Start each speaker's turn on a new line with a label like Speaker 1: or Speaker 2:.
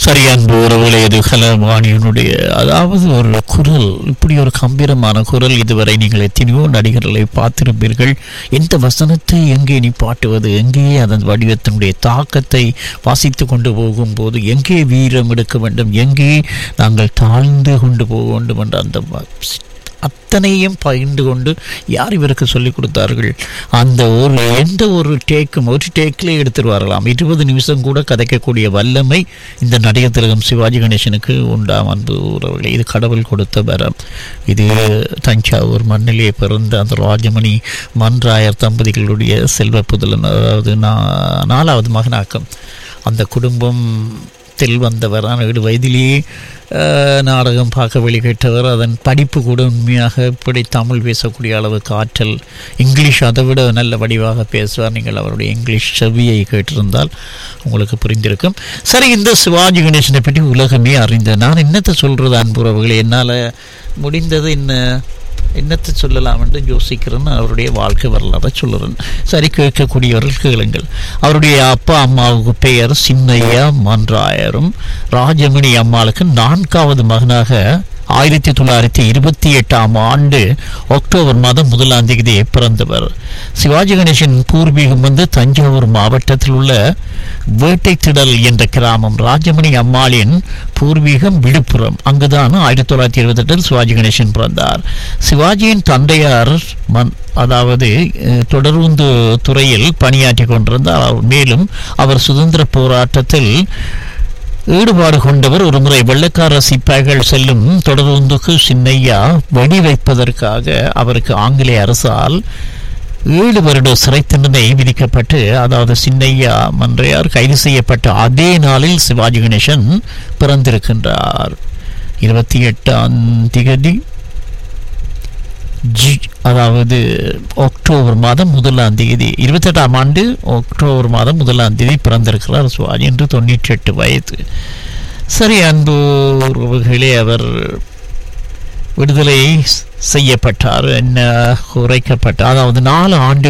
Speaker 1: சரி அன்பு உறவுகளே இது கலவாணியனுடைய அதாவது ஒரு குரல் இப்படி ஒரு கம்பீரமான குரல் இதுவரை நீங்கள் எத்தனையோ நடிகர்களை பார்த்திருப்பீர்கள் எந்த வசனத்தை எங்கே நீ பாட்டுவது எங்கே அதன் வடிவத்தினுடைய தாக்கத்தை வாசித்து கொண்டு போகும்போது எங்கே வீரம் எடுக்க வேண்டும் எங்கே நாங்கள் தாழ்ந்து கொண்டு போக வேண்டும் என்ற அந்த வ- அத்தனையும் பகிர்ந்து கொண்டு யார் இவருக்கு சொல்லிக் கொடுத்தார்கள் அந்த ஒரு எந்த ஒரு டேக்கும் ஒரு டேக்கிலே எடுத்துருவார்களாம் இருபது நிமிஷம் கூட கதைக்கக்கூடிய வல்லமை இந்த நடிகர் திலகம் சிவாஜி கணேசனுக்கு உண்டாம் அன்பு உறவுகளே இது கடவுள் கொடுத்த வரம் இது தஞ்சாவூர் மண்ணிலே பிறந்த அந்த ராஜமணி மன்றாயர் தம்பதிகளுடைய செல்வ புதலன் அதாவது நா- நாலாவது மகனாக்கம் அந்த குடும்பம் தில் வந்தவர் ஆனால் ஏழு வயதிலேயே அஹ், நாடகம் பார்க்க வெளிக்கிட்டவர் அதன் படிப்பு கூட உண்மையாக இப்படி தமிழ் பேசக்கூடிய அளவுக்கு ஆற்றல் இங்கிலீஷ் அதை விட நல்ல வடிவாக பேசுவார் நீங்கள் அவருடைய இங்கிலீஷ் செவியை கேட்டிருந்தால் உங்களுக்கு புரிந்திருக்கும் சரி இந்த சிவாஜி கணேசனை பற்றி உலகமே அறிந்த நான் என்னத்தை சொல்கிறது அன்புறவுகளை என்னால் முடிந்தது என்ன என்னத்தை சொல்லலாம் என்று யோசிக்கிறேன் அவருடைய வாழ்க்கை வரலாறை சொல்லுறேன் சரி கேட்கக்கூடியவர்கள் கேளுங்கள் அவருடைய அப்பா அம்மாவுக்கு பெயர் சின்னையா மன்றாயரும் ராஜமணி அம்மாளுக்கு நான்காவது மகனாக ஆயிரத்தி தொள்ளாயிரத்தி இருபத்தி எட்டாம் ஆண்டு அக்டோபர் மாதம் முதலாம் தேதி பிறந்தவர் சிவாஜி கணேசன் பூர்வீகம் வந்து தஞ்சாவூர் மாவட்டத்தில் உள்ள வேட்டைத்திடல் என்ற கிராமம் ராஜமணி அம்மாளின் பூர்வீகம் விழுப்புரம் அங்குதான் ஆயிரத்தி தொள்ளாயிரத்தி இருபத்தெட்டில் சிவாஜி கணேசன் பிறந்தார் சிவாஜியின் தந்தையார் மன் அதாவது அஹ், தொடர்ந்து துறையில் பணியாற்றி கொண்டிருந்தார் அவர் மேலும் அவர் சுதந்திர போராட்டத்தில் ஈடுபாடு கொண்டவர் ஒருமுறை வெள்ளக்கார சிப்பாய்கள் செல்லும் தொடர்ந்துக்கு சின்னையா வெடி வைப்பதற்காக அவருக்கு ஆங்கிலேய அரசால் ஏழு வருட சிறை தண்டனை விதிக்கப்பட்டு அதாவது சின்னையா மன்றையார் கைது செய்யப்பட்ட அதே நாளில் சிவாஜி கணேசன் பிறந்திருக்கின்றார் இருபத்தி எட்டாம் திகதி ஜி அதாவது அக்டோபர் மாதம் முதலாம் தேதி இருபத்தெட்டாம் ஆண்டு அக்டோபர் மாதம் முதலாம் தேதி பிறந்திருக்கிறார் சிவாஜி என்று தொண்ணூற்றி எட்டு வயது சரி அன்பு உறவுகளே அவர் விடுதலை செய்யப்பட்டார் என்ன குறைக்கப்பட்டார் அதாவது நாலு ஆண்டு